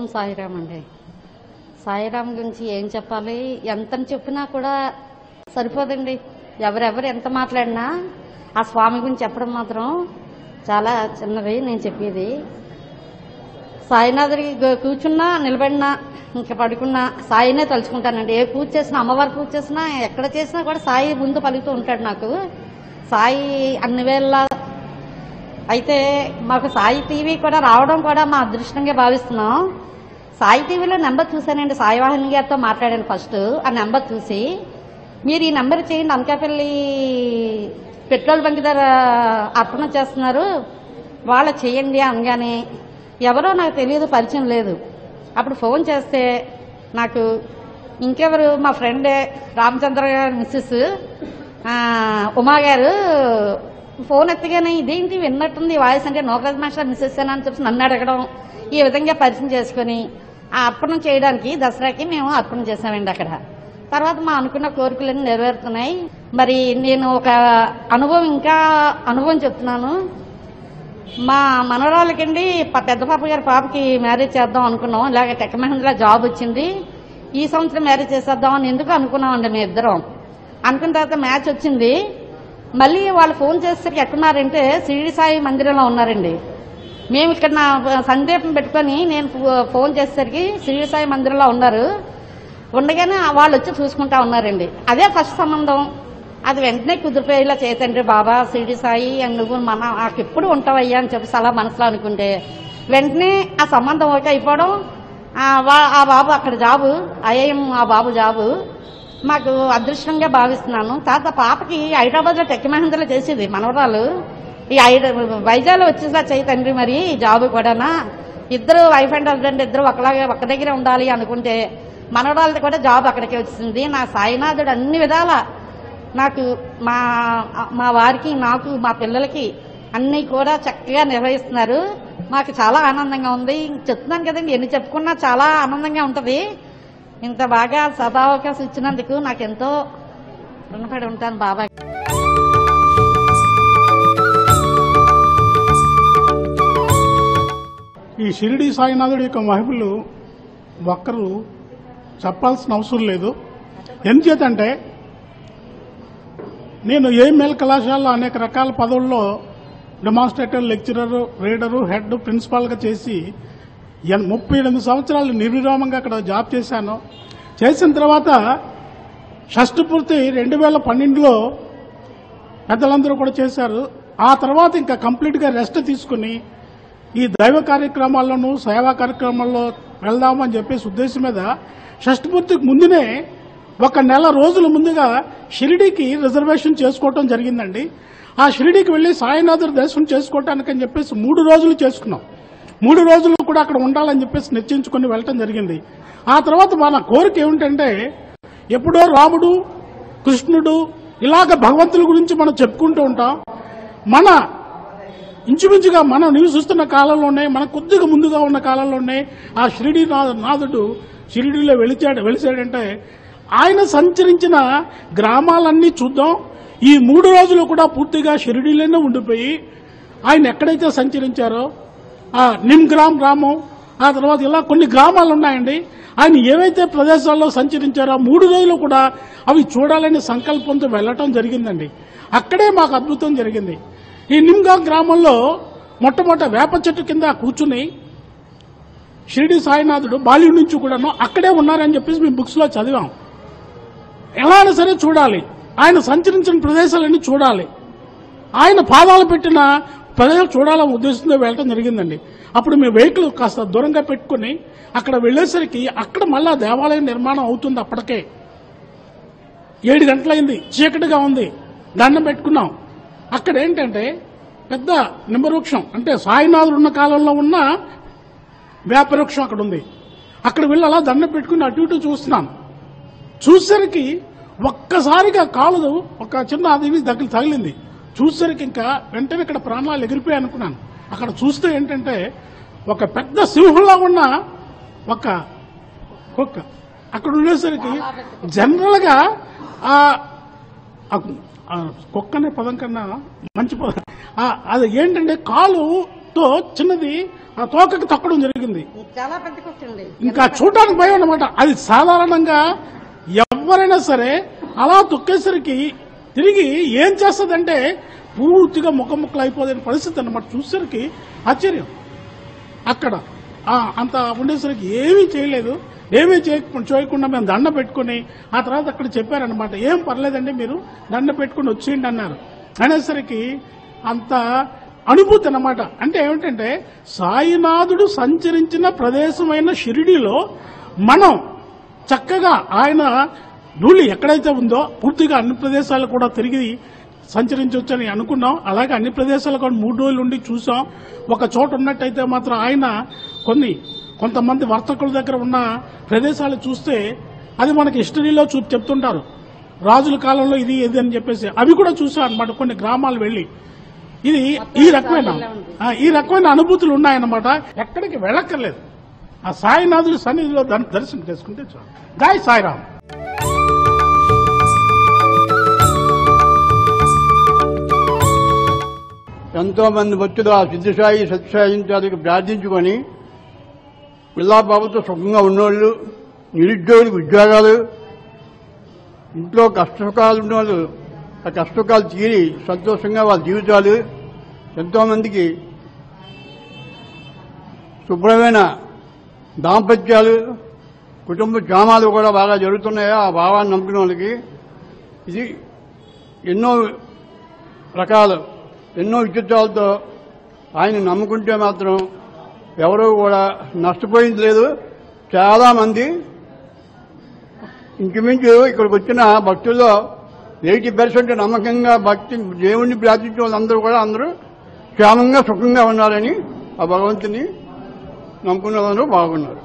సాయిరామ్ అండి సాయిరామ్ గురించి ఏం చెప్పాలి ఎంత చెప్పినా కూడా సరిపోదండి ఎవరెవరు ఎంత మాట్లాడినా ఆ స్వామి గురించి చెప్పడం మాత్రం చాలా చిన్నది నేను చెప్పేది సాయినాథుడికి గు- కూర్చున్నా నిలబడినా ఇంకా పడుకున్నా సాయినే తలుచుకుంటానండి ఏ పూజ చేసినా అమ్మవారి పూజ చేసినా ఎక్కడ చేసినా కూడా సాయి ముందు పలుకుతూ ఉంటాడు నాకు సాయి అన్ని వేళ అయితే మాకు సాయి టీవీ కూడా రావడం కూడా మా అదృష్టంగా భావిస్తున్నాం సాయి టీవీలో నెంబర్ చూశానండి సాయి వాహిని గారితో మాట్లాడాను ఫస్ట్ ఆ నెంబర్ చూసి మీరు ఈ నెంబర్ చేయండి అనకాపల్లి పెట్రోల్ బంక్ దగ్గర అర్పణ చేస్తున్నారు వాళ్ళ చేయండి అనగానే ఎవరో నాకు తెలియదు పరిచయం లేదు అప్పుడు ఫోన్ చేస్తే నాకు ఇంకెవరు మా ఫ్రెండే రామచంద్ర గారి మిస్సెస్ ఆ, ఉమా గారు ఫోన్ ఎత్తగానే ఇదేంటి విన్నట్టుంది వాయిస్ అంటే నోకరాజ్ మాస్టర్ మిస్సెస్ అని చెప్పి నన్ను అడగడం ఈ విధంగా పరిచయం చేసుకుని ఆ అర్పణం చేయడానికి దసరాకి మేము అర్పణ చేసామండి అక్కడ తర్వాత మా అనుకున్న కోరికలన్నీ నెరవేరుతున్నాయి మరి నేను ఒక అనుభవం ఇంకా అనుభవం చెప్తున్నాను మా మనవరాలకండి ప- పెద్ద పాప గారి పాపకి మ్యారేజ్ చేద్దాం అనుకున్నాం ఇలాగ టెక్ మహేంద్ర జాబ్ వచ్చింది ఈ సంవత్సరం మ్యారేజ్ చేసేద్దాం అని ఎందుకు అనుకున్నామండి మీ ఇద్దరం అనుకున్న తర్వాత మ్యాచ్ వచ్చింది మళ్ళీ వాళ్ళు ఫోన్ చేసేసరికి ఎక్కడున్నారంటే షిరిడి సాయి మందిరంలో ఉన్నారండి మేము ఇక్కడ నా సందేపం పెట్టుకొని నేను ఫో- ఫోన్ చేసేసరికి షిరిడి సాయి మందిరంలో ఉన్నారు ఉండగానే వాళ్ళు వచ్చి చూసుకుంటా ఉన్నారండి అదే ఫస్ట్ సంబంధం అది వెంటనే కుదిరిపోయేలా చేతండ్రి బాబా షిరిడి సాయి అని నువ్వు మన నాకు ఎప్పుడు ఉంటావయ్యా అని చెప్పేసి అలా మనసులో అనుకుంటే వెంటనే ఆ సంబంధం ఓకే అయిపోవడం ఆ వా- ఆ బాబు అక్కడ జాబు ఐఐఎం ఆ బాబు జాబు మాకు అదృష్టంగా భావిస్తున్నాను తర్వాత పాపకి హైదరాబాద్ లో టెక్ మహేంద్రలో చేసేది మనవరాలు ఈ హైద వైజాగ్లో వచ్చేసా చేయి తండ్రి మరి ఈ జాబ్ కూడానా ఇద్దరు వైఫ్ అండ్ హస్బెండ్ ఇద్దరు ఒకలాగే ఒక దగ్గర ఉండాలి అనుకుంటే మనవరాలది కూడా జాబ్ అక్కడికి వచ్చింది నా సాయినాథుడు అన్ని విధాల నాకు మా మా వారికి నాకు మా పిల్లలకి అన్నీ కూడా చక్కగా నిర్వహిస్తున్నారు మాకు చాలా ఆనందంగా ఉంది చెప్తున్నాను కదండి ఎన్ని చెప్పుకున్నా చాలా ఆనందంగా ఉంటది ఇంత బాగా సదావకాశం ఇచ్చినందుకు నాకు ఎంతో రుణపడి ఉంటాను బాబాయ్ ఈ షిరిడి సాయినాథుడి యొక్క మహిమలు ఒక్కరు చెప్పాల్సిన అవసరం లేదు ఎందుచేతంటే నేను ఏఎంఎల్ కళాశాలలో అనేక రకాల పదవుల్లో డెమాన్స్ట్రేటర్ లెక్చరర్ రీడరు హెడ్ ప్రిన్సిపాల్గా చేసి ఎన్- ముప్పై ఎనిమిది సంవత్సరాలు నిర్విరామంగా అక్కడ జాబ్ చేశాను చేసిన తర్వాత షష్టి పూర్తి రెండు వేల పన్నెండులో పెద్దలందరూ కూడా చేశారు ఆ తర్వాత ఇంకా కంప్లీట్గా రెస్ట్ తీసుకుని ఈ దైవ కార్యక్రమాల్లోనూ సేవా కార్యక్రమాల్లో వెళ్దామని చెప్పేసి ఉద్దేశం మీద షష్ఠపూర్తికి ముందునే ఒక నెల రోజుల ముందుగా షిరిడీకి రిజర్వేషన్ చేసుకోవటం జరిగిందండి ఆ షిరిడీకి వెళ్లి సాయినాథుడు దర్శనం చేసుకోవటానికి అని చెప్పేసి మూడు రోజులు చేసుకున్నాం మూడు రోజులు కూడా అక్కడ ఉండాలని చెప్పేసి నిశ్చయించుకుని వెళ్ళటం జరిగింది ఆ తర్వాత మన కోరిక ఏమిటంటే ఎప్పుడో రాముడు కృష్ణుడు ఇలాగ భగవంతుల గురించి మనం చెప్పుకుంటూ ఉంటాం మన ఇంచుమించుగా మనం నివసిస్తున్న కాలంలోనే మన కొద్దిగా ముందుగా ఉన్న కాలంలోనే ఆ షిరిడి నా- నాథుడు షిరిడిలో వెలిచాడు వెలిచాడంటే ఆయన సంచరించిన గ్రామాలన్నీ చూద్దాం ఈ మూడు రోజులు కూడా పూర్తిగా షిరిడిలోనే ఉండిపోయి ఆయన ఎక్కడైతే సంచరించారో ఆ నిమ్గ్రామ్ గ్రామం ఆ తర్వాత ఇలా కొన్ని గ్రామాలు ఉన్నాయండి ఆయన ఏవైతే ప్రదేశాల్లో సంచరించారో ఆ మూడు రోజులు కూడా అవి చూడాలనే సంకల్పంతో వెళ్ళటం జరిగిందండి అక్కడే మాకు అద్భుతం జరిగింది ఈ నిమ్గా గ్రామంలో మొట్టమొదట వేప చెట్టు కింద కూర్చుని షిరిడి సాయినాథుడు బాల్యం నుంచి కూడాను అక్కడే ఉన్నారని చెప్పేసి మేము బుక్స్ లో చదివాం ఎలా అయినా సరే చూడాలి ఆయన సంచరించిన ప్రదేశాలన్నీ చూడాలి ఆయన పాదాలు పెట్టిన ప్రజలు చూడాలనే ఉద్దేశంతో వెళ్ళటం జరిగిందండి అప్పుడు మేము వెహికల్ కాస్త దూరంగా పెట్టుకుని అక్కడ వెళ్ళేసరికి అక్కడ మళ్ళా దేవాలయం నిర్మాణం అవుతుంది అప్పటికే ఏడు గంటలైంది చీకటిగా ఉంది దండం పెట్టుకున్నాం అక్కడ ఏంటంటే పెద్ద నిమ్మవృక్షం అంటే సాయినాథుడు ఉన్న కాలంలో ఉన్న వేపవృక్షం అక్కడ ఉంది అక్కడ వెళ్ళి అలా దండం పెట్టుకుని అటు ఇటు చూస్తున్నాను చూసేసరికి ఒక్కసారిగా కాలు ఒక చిన్న అది దగ్గర తగిలింది చూసేసరికి ఇంకా వెంటనే ఇక్కడ ప్రాణాలు ఎగిరిపోయాయి అనుకున్నాను అక్కడ చూస్తే ఏంటంటే ఒక పెద్ద సింహంలా ఉన్న ఒక కుక్క అక్కడ ఉండేసరికి జనరల్ గా ఆ ఆ ఆ కుక్క అనే పదం కన్నా మంచి పదం ఆ, అది ఏంటంటే కాలుతో చిన్నది ఆ తోకకి తొక్కడం జరిగింది చాలా పెద్ద కూర్చుంది ఇంకా చూడడానికి భయం అనమాట అది సాధారణంగా ఎవరైనా సరే అలా తొక్కేసరికి తిరిగి ఏం చేస్తుందంటే పూర్తిగా ముఖ ముక్కలు అయిపోదనే పరిస్థితి అనమాట చూసేసరికి ఆశ్చర్యం అక్కడ ఆ, అంత ఉండేసరికి ఏమీ చేయలేదు ఏమీ చేయకుండా చేయకుండా మేము దండ పెట్టుకుని ఆ తర్వాత అక్కడ చెప్పారనమాట ఏం పర్లేదండి మీరు దండ పెట్టుకుని వచ్చేయండి అన్నారు అనేసరికి అంత అనుభూతి అన్నమాట అంటే ఏమిటంటే సాయినాథుడు సంచరించిన ప్రదేశమైన షిరిడీలో మనం చక్కగా ఆయన ధూళి ఎక్కడైతే ఉందో పూర్తిగా అన్ని ప్రదేశాలు కూడా తిరిగి సంచరించవచ్చని అనుకున్నాం అలాగే అన్ని ప్రదేశాలు కూడా మూడు రోజులు ఉండి చూసాం ఒక చోట ఉన్నట్టయితే మాత్రం ఆయన కొన్ని కొంతమంది వర్తకుల దగ్గర ఉన్న ప్రదేశాలు చూస్తే అది మనకి హిస్టరీలో చూ చెప్తుంటారు రాజుల కాలంలో ఇది ఇది అని చెప్పేసి అవి కూడా చూసాం అనమాట కొన్ని గ్రామాలు వెళ్లి ఇది ఈ రకమైన ఆ, ఈ రకమైన అనుభూతులు ఉన్నాయన్నమాట ఎక్కడికి వెళ్ళక్కర్లేదు ఆ సాయినాథుడి సన్నిధిలో దర్- దర్శనం చేసుకుంటే చాలు గాయ సాయిరామ్ ఎంతో మంది భక్తులు ఆ సిద్ధిసాయి సత్యసాయి ఇత్యాదికి ప్రార్థించుకొని పిల్లా బాబుతో సుఖంగా ఉన్నోళ్ళు నిరుద్యోగులకు ఉద్యోగాలు ఇంట్లో కష్టసుఖాలు ఉన్నవాళ్ళు ఆ కష్టసుఖాలు తీరి సంతోషంగా వాళ్ళ జీవితాలు ఎంతో మందికి శుభ్రమైన దాంపత్యాలు కుటుంబ క్షేమాలు కూడా బాగా జరుగుతున్నాయో ఆ భావాన్ని నమ్ముకున్న వాళ్ళకి ఇది ఎన్నో రకాలు ఎన్నో విచిత్రాలతో ఆయన నమ్ముకుంటే మాత్రం ఎవరూ కూడా నష్టపోయింది లేదు చాలా మంది ఇంచుమించు ఇక్కడికి వచ్చిన భక్తుల్లో ఎయిటీ పర్సెంట్ నమ్మకంగా భక్తి దేవుణ్ణి ప్రార్థించే వాళ్ళందరూ కూడా అందరూ క్షేమంగా సుఖంగా ఉన్నారని ఆ భగవంతుని నమ్ముకున్న వాళ్ళందరూ బాగున్నారు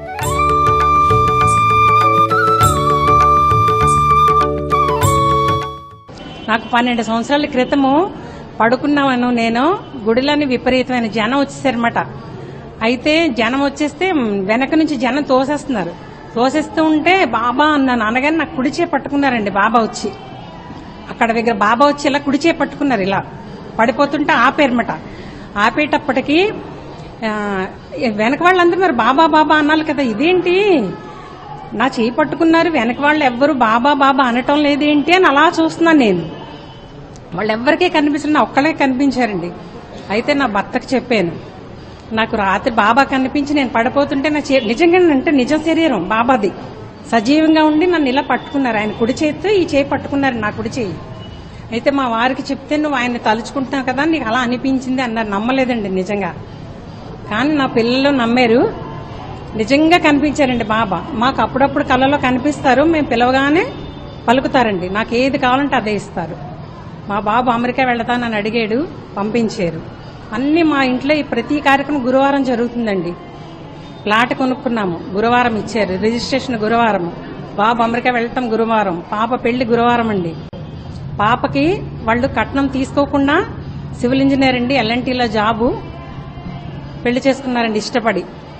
నాకు పన్నెండు సంవత్సరాల క్రితము పడుకున్నాను నేను గుడిలోని విపరీతమైన జనం వచ్చేసారన్నమాట అయితే జనం వచ్చేస్తే మ్, వెనక నుంచి జనం తోసేస్తున్నారు తోసేస్తూ ఉంటే బాబా అన్నాను అనగానే నాకు కుడిచే పట్టుకున్నారండి బాబా వచ్చి అక్కడ దగ్గర బాబా వచ్చి ఇలా కుడిచే పట్టుకున్నారు ఇలా పడిపోతుంటే ఆపేరమాట ఆపేటప్పటికి ఆ, వెనక వాళ్ళందరూ మరి బాబా బాబా అన్నారు కదా ఇదేంటి నా చేయి పట్టుకున్నారు వెనక వాళ్ళు ఎవ్వరు బాబా బాబా అనటం లేదేంటి అని అలా చూస్తున్నాను నేను వాళ్ళెవ్వరికీ కనిపించిన ఒక్కళ్ళే కనిపించారండి అయితే నా భర్తకు చెప్పాను నాకు రాత్రి బాబా కనిపించి నేను పడిపోతుంటే నా చే నిజంగా అంటే నిజం శరీరం బాబాది సజీవంగా ఉండి నన్ను ఇలా పట్టుకున్నారు ఆయన కుడి చేతితో ఈ చేయి పట్టుకున్నారు నా కుడి చేయి అయితే మా వారికి చెప్తే నువ్వు ఆయన్ని తలుచుకుంటున్నావు కదా నీకు అలా అనిపించింది అన్నారు నమ్మలేదండి నిజంగా కానీ నా పిల్లలు నమ్మారు నిజంగా కనిపించారండి బాబా మాకు అప్పుడప్పుడు కళ్ళలో కనిపిస్తారు మేము పిలవగానే పలుకుతారండి నాకు ఏది కావాలంటే అదే ఇస్తారు మా బాబు అమెరికా వెళతానని అడిగాడు పంపించారు అన్ని మా ఇంట్లో ఈ ప్రతి కార్యక్రమం గురువారం జరుగుతుందండి ప్లాట్ కొనుక్కున్నాము గురువారం ఇచ్చారు రిజిస్ట్రేషన్ గురువారం బాబు అమెరికా వెళ్ళటం గురువారం పాప పెళ్లి గురువారం అండి పాపకి వాళ్ళు కట్నం తీసుకోకుండా సివిల్ ఇంజనీర్ అండి ఎల్ఎన్టీలో జాబు పెళ్లి చేసుకున్నారండి ఇష్టపడి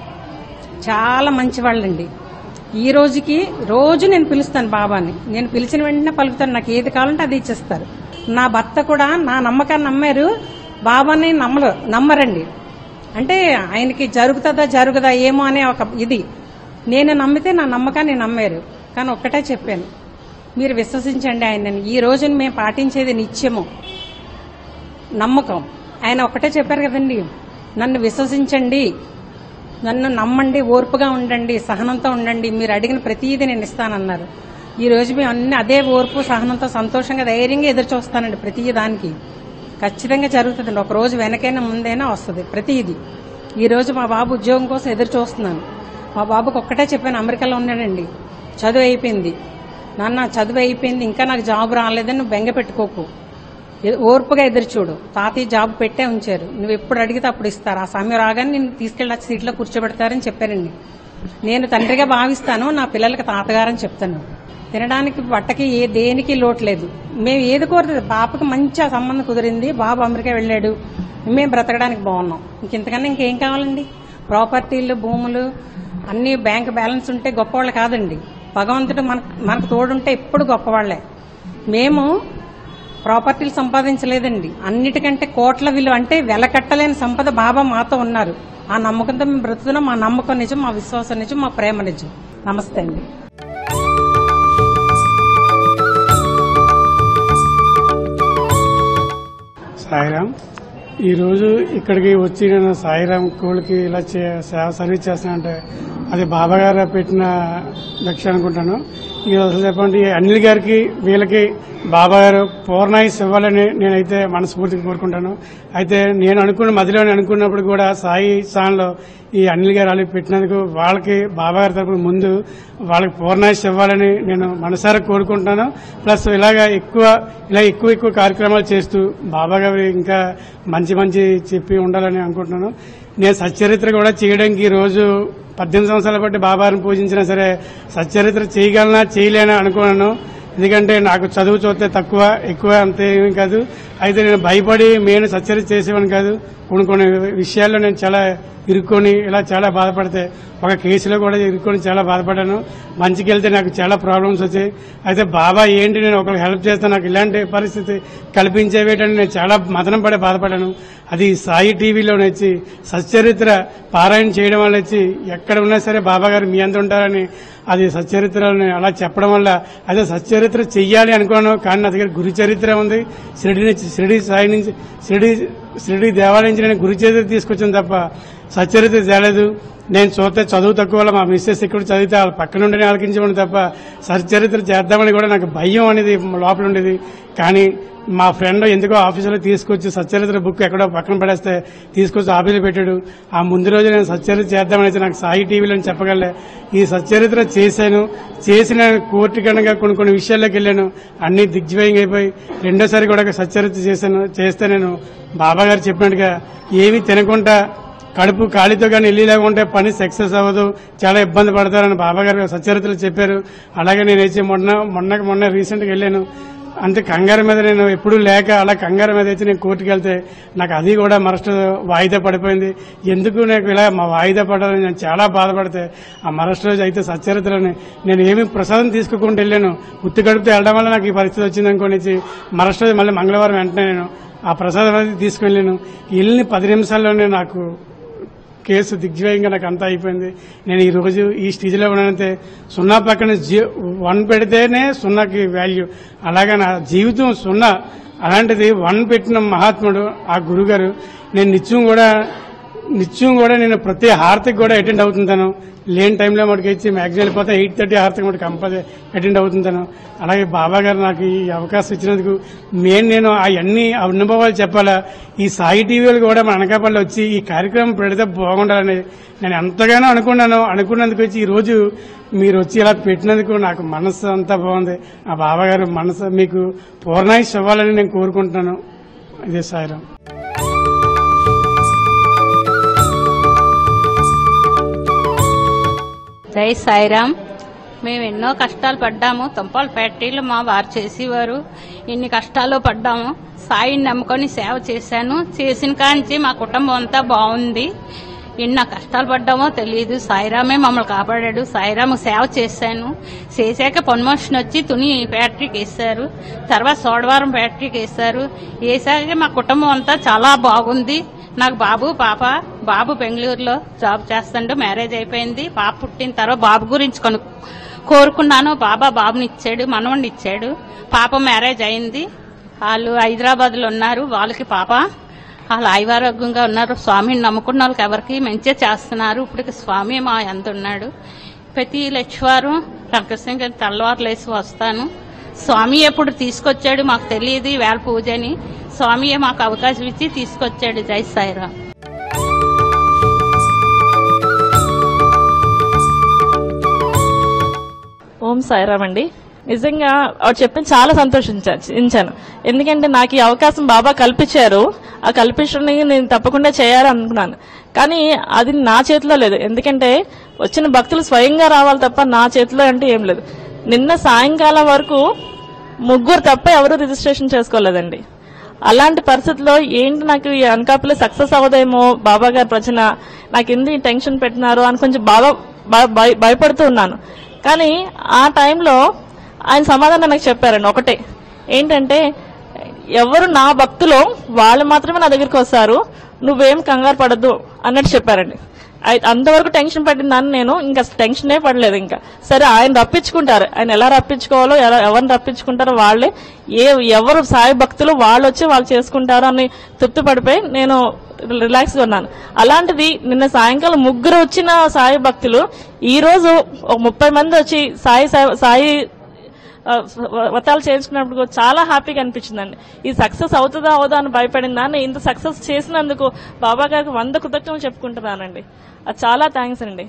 చాలా మంచి వాళ్ళండి ఈ రోజుకి రోజు నేను పిలుస్తాను బాబాని నేను పిలిచిన వెంటనే పలుకుతాను నాకు ఏది కావాలంటే అది ఇచ్చేస్తారు నా భర్త కూడా నా నమ్మకాన్ని నమ్మారు బాబాని నమ్మరు నమ్మరండి అంటే ఆయనకి జరుగుతుందా జరుగుదా ఏమో అనే ఒక ఇది నేను నమ్మితే నా నమ్మకాన్ని నమ్మారు కానీ ఒక్కటే చెప్పాను మీరు విశ్వసించండి ఆయనని ఈ రోజున మేము పాటించేది నిత్యము నమ్మకం ఆయన ఒకటే చెప్పారు కదండి నన్ను విశ్వసించండి నన్ను నమ్మండి ఓర్పుగా ఉండండి సహనంతో ఉండండి మీరు అడిగిన ప్రతిదీ నేను ఇస్తానన్నారు ఈ రోజు మేము అన్ని అదే ఓర్పు సహనంతో సంతోషంగా ధైర్యంగా ఎదురు చూస్తానండి ప్రతి దానికి ఖచ్చితంగా జరుగుతుందండి ఒక రోజు వెనకైనా ముందైనా వస్తుంది ప్రతిదీ ఈ రోజు మా బాబు ఉద్యోగం కోసం ఎదురు చూస్తున్నాను మా బాబుకి ఒక్కటే చెప్పాను అమెరికాలో ఉన్నాడండి చదువు అయిపోయింది నాన్న చదువు అయిపోయింది ఇంకా నాకు జాబ్ రాలేదని నువ్వు బెంగ పెట్టుకోకు ఎ- ఓర్పుగా ఎదురు చూడు తాతయ్య జాబ్ పెట్టే ఉంచారు నువ్వు ఎప్పుడు అడిగితే అప్పుడు ఇస్తారు ఆ సమయం రాగానే నేను తీసుకెళ్ళి ఆ సీట్లో కూర్చోబెడతారని చెప్పారండి నేను తండ్రిగా భావిస్తాను నా పిల్లలకి తాతగారని చెప్తాను తినడానికి బట్టకి ఏ దేనికి లోటు లేదు మేము ఏది కోరదు పాపకి మంచి ఆ సంబంధం కుదిరింది బాబు అమెరికా వెళ్ళాడు మేము బ్రతకడానికి బాగున్నాం ఇంకెంతకన్నా ఇంకేం కావాలండి ప్రాపర్టీలు భూములు అన్ని బ్యాంక్ బ్యాలెన్స్ ఉంటే గొప్పవాళ్ళు కాదండి భగవంతుడు మనకు మనకు తోడుంటే ఎప్పుడు గొప్పవాళ్లే మేము ప్రాపర్టీలు సంపాదించలేదండి అన్నిటికంటే కోట్ల విలువ అంటే వెలకట్టలేని సంపద బాబా మాతో ఉన్నారు ఆ నమ్మకంతో మేము బ్రతుకుతున్నాం మా నమ్మకం నిజం మా విశ్వాసం నిజం మా ప్రేమ నిజం నమస్తే అండి సాయిరామ్ ఈరోజు ఇక్కడికి వచ్చి నేను సాయిరామ్ స్కూల్కి ఇలా చే సేవ సర్వీస్ చేస్తానంటే అది బాబా గారు పెట్టిన లక్ష్యం అనుకుంటాను ఈ అసలు చెప్పండి అనిల్ గారికి వీళ్ళకి బాబా గారు పూర్ణాయుస్ ఇవ్వాలని నేనైతే మనస్ఫూర్తిగా కోరుకుంటాను అయితే నేను అనుకున్న మదిలోనే అనుకున్నప్పుడు కూడా సాయి స్థానంలో ఈ అనిల్ గారు వాళ్ళు పెట్టినందుకు వాళ్ళకి బాబా గారి తరపున ముందు వాళ్ళకి పూర్ణాయుస్ ఇవ్వాలని నేను మనసారా కోరుకుంటున్నాను ప్లస్ ఇలాగా ఎక్కువ ఇలా ఎక్కువ ఎక్కువ కార్యక్రమాలు చేస్తూ బాబా గారు ఇంకా మంచి మంచి చెప్పి ఉండాలని అనుకుంటున్నాను నేను సచ్చరిత్ర కూడా చేయడానికి ఈ రోజు పద్దెనిమిది సంవత్సరాల బట్టి బాబాని పూజించినా సరే సచ్చరిత్ర చేయగలనా చేయలేనా అనుకున్నాను ఎందుకంటే నాకు చదువు చూస్తే తక్కువ ఎక్కువ అంతే ఏమీ కాదు అయితే నేను భయపడి నేను సచ్చరిత్ర చేసేవాడిని కాదు కొన్ని కొన్ని విషయాల్లో నేను చాలా ఇరుక్కొని ఇలా చాలా బాధపడితే ఒక కేసులో కూడా ఇరుక్కొని చాలా బాధపడ్డాను మంచికి వెళ్తే నాకు చాలా ప్రాబ్లమ్స్ వచ్చాయి అయితే బాబా ఏంటి నేను ఒకరికి హెల్ప్ చేస్తే నాకు ఇలాంటి పరిస్థితి కల్పించేవేటని నేను చాలా మదనం పడి బాధపడ్డాను అది సాయి టీవీలో వచ్చి సచ్చరిత్ర పారాయణ చేయడం వల్ల వచ్చి ఎక్కడ ఉన్నా సరే బాబా గారు మీ అంత ఉంటారని అది సచ్చరిత్రని అలా చెప్పడం వల్ల అదే సచ్చరిత్ర చెయ్యాలి అనుకున్నాను కానీ నా దగ్గర గురు చరిత్ర ఉంది షిరిడి నుంచి షిరిడి సాయి నుంచి షిరిడి షిరిడి దేవాలయం నుంచి నేను గురు చరిత్ర తీసుకొచ్చాను తప్ప సచ్చరిత్ర తేలేదు నేను చూస్తే చదువు తక్కువ వల్ల మా మిస్సెస్ ఇక్కడ చదివితే వాళ్ళ పక్క నుండి ఆలకించమని తప్ప సచ్చరిత్ర చేద్దామని కూడా నాకు భయం అనేది లోపల ఉండేది కానీ మా ఫ్రెండ్ ఎందుకో ఆఫీసులో తీసుకొచ్చి సచ్చరిత్ర బుక్ ఎక్కడో పక్కన పడేస్తే తీసుకొచ్చి ఆఫీసులో పెట్టాడు ఆ ముందు రోజు నేను సచ్చరిత్ర చేద్దామని అయితే నాకు సాయి టీవీలో చెప్పగలే ఈ సచ్చరిత్ర చేశాను చేసిన కోర్టు కనుక కొన్ని కొన్ని విషయాల్లోకి వెళ్ళాను అన్ని దిగ్విజయం అయిపోయి రెండోసారి కూడా సచ్చరిత్ర చేశాను చేస్తే నేను బాబా గారు చెప్పినట్టుగా ఏమీ తినకుండా కడుపు ఖాళీతో కానీ వెళ్ళి లేకుంటే పని సక్సెస్ అవ్వదు చాలా ఇబ్బంది పడతారని బాబా గారు సచరిత్రలు చెప్పారు అలాగే నేను అయితే మొన్న మొన్న మొన్న రీసెంట్ గా వెళ్ళాను అంతే కంగారు మీద నేను ఎప్పుడూ లేక అలా కంగారు మీద అయితే నేను కోర్టుకు వెళ్తే నాకు అది కూడా మరస్ట్ వాయిదా పడిపోయింది ఎందుకు నాకు ఇలా మా వాయిదా పడాలని నేను చాలా బాధపడితే ఆ మరస్ట్ రోజు అయితే సచ్చరిత్రని నేను ఏమి ప్రసాదం తీసుకోకుండా వెళ్ళాను ఉత్తి గడుపుతో వెళ్ళడం వల్ల నాకు ఈ పరిస్థితి వచ్చింది అనుకోని మరస్ట్ రోజు మళ్ళీ మంగళవారం వెంటనే నేను ఆ ప్రసాదం అనేది తీసుకెళ్ళాను వెళ్ళిన పది నిమిషాల్లోనే నాకు కేసు దిగ్విజయంగా నాకు అంతా అయిపోయింది నేను ఈ రోజు ఈ స్టేజ్లో ఉన్నానంటే సున్నా పక్కన జీ- వన్ పెడితేనే సున్నాకి వాల్యూ అలాగే నా జీవితం సున్నా అలాంటిది వన్ పెట్టిన మహాత్ముడు ఆ గురుగారు నేను నిత్యం కూడా నిత్యం కూడా నేను ప్రతి హారతికి కూడా అటెండ్ అవుతుంటాను లేని టైంలో మటుకు ఇచ్చి మ్యాక్సిమం వెళ్ళిపోతే ఎయిట్ థర్టీ హారతికి మటుకు కంపల్సరీ అటెండ్ అవుతుంటాను అలాగే బాబా గారు నాకు ఈ అవకాశం ఇచ్చినందుకు మెయిన్ నేను అవన్నీ అనుభవాలు చెప్పాలా ఈ సాయి టీవీలు కూడా మన అనకాపల్లి వచ్చి ఈ కార్యక్రమం పెడితే బాగుండాలని నేను ఎంతగానో అనుకున్నాను అనుకున్నందుకు వచ్చి ఈ రోజు మీరు వచ్చి ఇలా పెట్టినందుకు నాకు మనసు అంతా బాగుంది ఆ బాబా గారు మనసు మీకు పూర్ణాయుష్ ఇవ్వాలని నేను కోరుకుంటున్నాను ఇదే సాయిరాం జై సాయిరామ్ మేము ఎన్నో కష్టాలు పడ్డాము తుంపాల ఫ్యాక్టరీలు మా వారు చేసేవారు ఇన్ని కష్టాలు పడ్డాము సాయిని నమ్ముకొని సేవ చేశాను చేసిన కాంచి మా కుటుంబం అంతా బాగుంది ఎన్న కష్టాలు పడ్డామో తెలియదు సాయిరామే మమ్మల్ని కాపాడాడు సాయిరాము సేవ చేశాను చేశాక ప్రమోషన్ వచ్చి తుని ఫ్యాక్టరీకి వేశారు తర్వాత సోడవరం ఫ్యాక్టరీకి వేశారు వేసాక మా కుటుంబం అంతా చాలా బాగుంది నాకు బాబు పాప బాబు బెంగళూరులో జాబ్ చేస్తాడు మ్యారేజ్ అయిపోయింది పాప పుట్టిన తర్వాత బాబు గురించి కొను కోరుకున్నాను బాబా బాబుని ఇచ్చాడు మనవడిని ఇచ్చాడు పాప మ్యారేజ్ అయింది వాళ్ళు హైదరాబాద్ లో ఉన్నారు వాళ్ళకి పాప వాళ్ళు ఆయువారోగ్యంగా ఉన్నారు స్వామిని నమ్ముకున్న వాళ్ళకి ఎవరికి మంచిగా చేస్తున్నారు ఇప్పుడు స్వామి మా ఎంత ఉన్నాడు ప్రతి లక్ష్వారం రంకసింగ్ తెల్లవారులు వేసి వస్తాను స్వామి ఎప్పుడు తీసుకొచ్చాడు మాకు తెలియదు వేళ పూజ అని స్వామియే మాకు అవకాశం ఇచ్చి తీసుకొచ్చాడు జై సాయిరామ్ ఓం సాయిరామ్ అండి నిజంగా ఆవిడ చెప్పింది చాలా సంతోషించాను ఎందుకంటే నాకు ఈ అవకాశం బాబా కల్పించారు ఆ కల్పించడం నేను తప్పకుండా చేయాలని అనుకున్నాను కానీ అది నా చేతిలో లేదు ఎందుకంటే వచ్చిన భక్తులు స్వయంగా రావాలి తప్ప నా చేతిలో అంటే ఏం లేదు నిన్న సాయంకాలం వరకు ముగ్గురు తప్ప ఎవరు రిజిస్ట్రేషన్ చేసుకోలేదండి అలాంటి పరిస్థితిలో ఏంటి నాకు ఈ అనకాపల్లి సక్సెస్ అవ్వదేమో బాబా గారి ప్రచన నాకు ఎందుకు ఈ టెన్షన్ పెట్టినారు అని కొంచెం బాగా భయ- భయ- భయపడుతూ ఉన్నాను కానీ ఆ టైంలో ఆయన సమాధానం నాకు చెప్పారండి ఒకటే ఏంటంటే ఎవరు నా భక్తులో వాళ్ళు మాత్రమే నా దగ్గరికి వస్తారు నువ్వేం కంగారు పడద్దు అన్నట్టు చెప్పారండి అయి- అంతవరకు టెన్షన్ పట్టిందని నేను ఇంకా టెన్షనే పడలేదు ఇంకా సరే ఆయన రప్పించుకుంటారు ఆయన ఎలా రప్పించుకోవాలో ఎలా ఎవరిని రప్పించుకుంటారో వాళ్ళే ఏ ఎవరు సాయి భక్తులు వాళ్ళు వచ్చి వాళ్ళు చేసుకుంటారు అని తృప్తి పడిపోయి నేను రిలాక్స్ గా ఉన్నాను అలాంటిది నిన్న సాయంకాలం ముగ్గురు వచ్చిన సాయి భక్తులు ఈ రోజు ఒక ముప్పై మంది వచ్చి సాయి సేవ- సాయి ఆ, వ్రతాలు చేయించుకున్నప్పుడు కూడా చాలా హ్యాపీగా అనిపించిందండి ఇది సక్సెస్ అవుతుందా అవుదా అని భయపడింది దాన్ని ఇంత సక్సెస్ చేసినందుకు బాబా గారికి వంద కృతజ్ఞతలు చెప్పుకుంటున్నానండి అది చాలా థ్యాంక్స్ అండి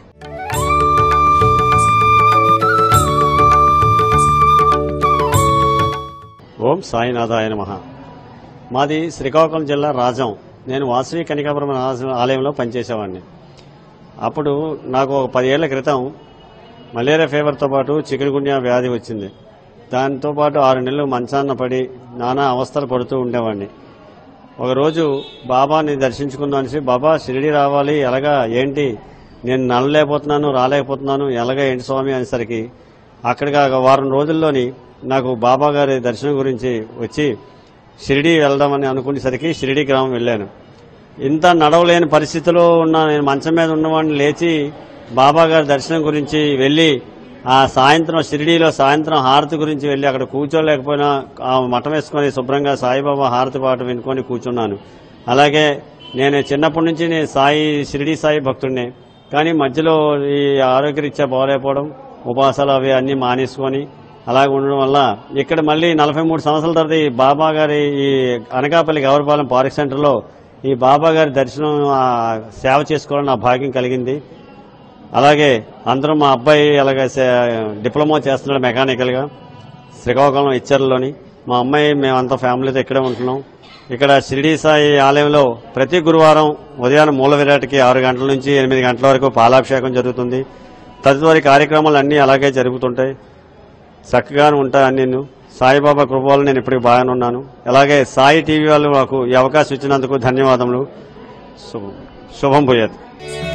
ఓం సాయినాథాయ నమ మాది శ్రీకాకుళం జిల్లా రాజం నేను వాసవి కనికాపురం ఆలయం- ఆలయంలో పనిచేసేవాడిని అప్పుడు నాకు ఒక పదేళ్ల క్రితం మలేరియా ఫీవర్తో పాటు చికెన్గున్యా వ్యాధి వచ్చింది దాంతో పాటు ఆరు నెలలు మంచాన్న పడి నానా అవస్థలు పడుతూ ఉండేవాడిని ఒకరోజు బాబాని దర్శించుకుందామని బాబా షిరిడి రావాలి ఎలాగా ఏంటి నేను నడలేకపోతున్నాను రాలేకపోతున్నాను ఎలాగా ఏంటి స్వామి అనేసరికి అక్కడికి ఆ వారం రోజుల్లోని నాకు బాబా గారి దర్శనం గురించి వచ్చి షిరిడి వెళ్దామని అనుకునేసరికి షిరిడి గ్రామం వెళ్ళాను ఇంత నడవలేని పరిస్థితిలో ఉన్న నేను మంచం మీద ఉన్నవాడిని లేచి బాబా గారి దర్శనం గురించి వెళ్ళి ఆ సాయంత్రం షిరిడీలో సాయంత్రం హారతి గురించి వెళ్ళి అక్కడ కూర్చోలేకపోయినా ఆ మఠం వేసుకొని శుభ్రంగా సాయిబాబా హారతి పాట వినుకొని కూర్చున్నాను అలాగే నేను చిన్నప్పటి నుంచి నేను సాయి షిరిడి సాయి భక్తుడిని కానీ మధ్యలో ఈ ఆరోగ్యరీత్యా బాగలేకపోవడం ఉపాసాలు అవి అన్ని మానేసుకొని అలాగే ఉండడం వల్ల ఇక్కడ మళ్ళీ నలభై మూడు సంవత్సరాల తర్వాత ఈ బాబా గారి ఈ అనకాపల్లి గౌరపాలెం పార్క్ సెంటర్లో ఈ బాబా గారి దర్శనం ఆ, సేవ చేసుకోవాలని నా భాగ్యం కలిగింది అలాగే అందరం మా అబ్బాయి అలాగే సే- డిప్లొమా చేస్తున్నాడు మెకానికల్ గా శ్రీకాకుళం ఇచ్చర్లోని మా అమ్మాయి మేమంతా ఫ్యామిలీతో ఇక్కడే ఉంటున్నాం ఇక్కడ షిరిడి సాయి ఆలయంలో ప్రతి గురువారం ఉదయాన్నే మూల విరాట్కి ఆరు గంటల నుంచి ఎనిమిది గంటల వరకు పాలాభిషేకం జరుగుతుంది తదుపరి కార్యక్రమాలు అన్నీ అలాగే జరుగుతుంటాయి చక్కగానే ఉంటాయి అన్ని సాయిబాబా కృప వల్ల నేను ఇప్పటికి బాగానే ఉన్నాను అలాగే సాయి టీవీ వాళ్ళు నాకు ఈ అవకాశం ఇచ్చినందుకు ధన్యవాదములు శుభం శుభం పోయేది